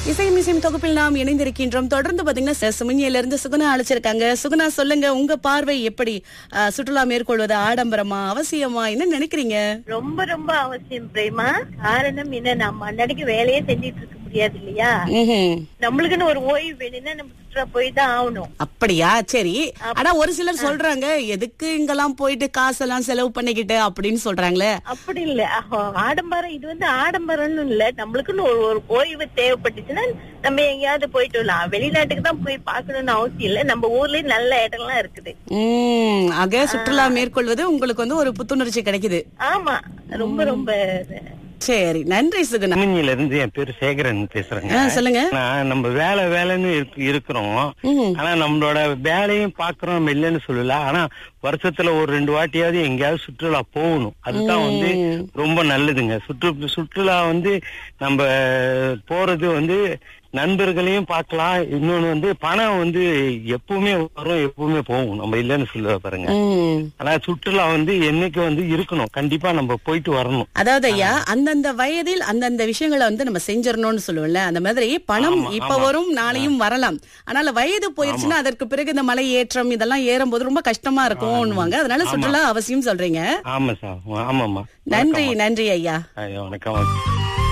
இசை மிசையும் தொகுப்பில் நாம் இணைந்திருக்கின்றோம் தொடர்ந்து பாத்தீங்கன்னா சுமஞ்சியில இருந்து சுகுணா அழைச்சிருக்காங்க சுகுணா சொல்லுங்க உங்க பார்வை எப்படி அஹ், சுற்றுலா மேற்கொள்வது ஆடம்பரமா அவசியமா என்ன நினைக்கிறீங்க ரொம்ப ரொம்ப அவசியம் பிரேமா காரணம் என்ன நம்ம அன்னடிக்கு வேலையே செஞ்சிட்டு இருக்க முடியாது இல்லையா ம்ஹும். நம்மளுக்குன்னு ஒரு ஓய்வு வேணும்னா நம்ம சுற்றுலா போய் தான் ஆகணும் அப்படியா சரி ஆனா ஒரு சிலர் சொல்றாங்க எதுக்கு இங்கெல்லாம் போயிட்டு காசெல்லாம் செலவு பண்ணிக்கிட்டு அப்படின்னு சொல்றாங்களே அப்படி இல்ல அஹ், ஆடம்பரம் இது வந்து ஆடம்பரம்னு இல்ல நம்மளுக்குன்னு ஒரு ஒரு ஓய்வு தேவைப்பட்டுச்சுன்னா நம்ம எங்கேயாவது போயிட்டு வரலாம் வெளிநாட்டுக்கு தான் போய் பார்க்கணும்னு அவசியம் இல்ல நம்ம ஊர்லயே நல்ல இடம்லாம் இருக்குது உம் ஆக சுற்றுலா மேற்கொள்வது உங்களுக்கு வந்து ஒரு புத்துணர்ச்சி கிடைக்குது ஆமா ரொம்ப ரொம்ப சரி நன்றி சுகுணா தமிழ்ல இருந்து என் பேரு சேகரன் பேசுறேங்க ஆ, சொல்லுங்க நான் நம்ம வேலை வேலைன்னு இருக்கு- இருக்கிறோம் ம்ஹும். ஆனா நம்மளோட வேலையும் பாக்குறோம் நம்ம இல்லைன்னு சொல்லல ஆனா வருஷத்துல ஒரு ரெண்டு வாட்டியாவது எங்கேயாவது சுற்றுலா போகணும் அதுதான் வந்து ரொம்ப நல்லதுங்க சுற்று சுற்றுலா வந்து நம்ம போறது வந்து நண்பர்களையும் பார்க்கலாம் இன்னொன்னு வந்து பணம் வந்து எப்பவுமே வரும் எப்பவுமே போகும் நம்ம இல்லைன்னு சொல்லுவ பாருங்க உம் ஆனா சுற்றுலா வந்து என்னைக்கு வந்து இருக்கணும் கண்டிப்பா நம்ம போயிட்டு வரணும் அதாவது ஐயா அந்தந்த வயதில் அந்தந்த விஷயங்களை வந்து நம்ம செஞ்சிடணும்னு சொல்லுவோம்ல அந்த மாதிரி பணம் ஆமா, இப்ப ஆமா. வரும் நாளையும் வரலாம் அதனால வயது போயிருச்சுன்னா அதற்கு பிறகு இந்த மலை ஏற்றம் இதெல்லாம் ஏறும்போது ரொம்ப கஷ்டமா இருக்கும்னுவாங்க அதனால சுற்றுலா அவசியம் சொல்றீங்க ஆமா சார் ஆமாமா நன்றி நன்றி ஐயா ஐயா, வணக்கம்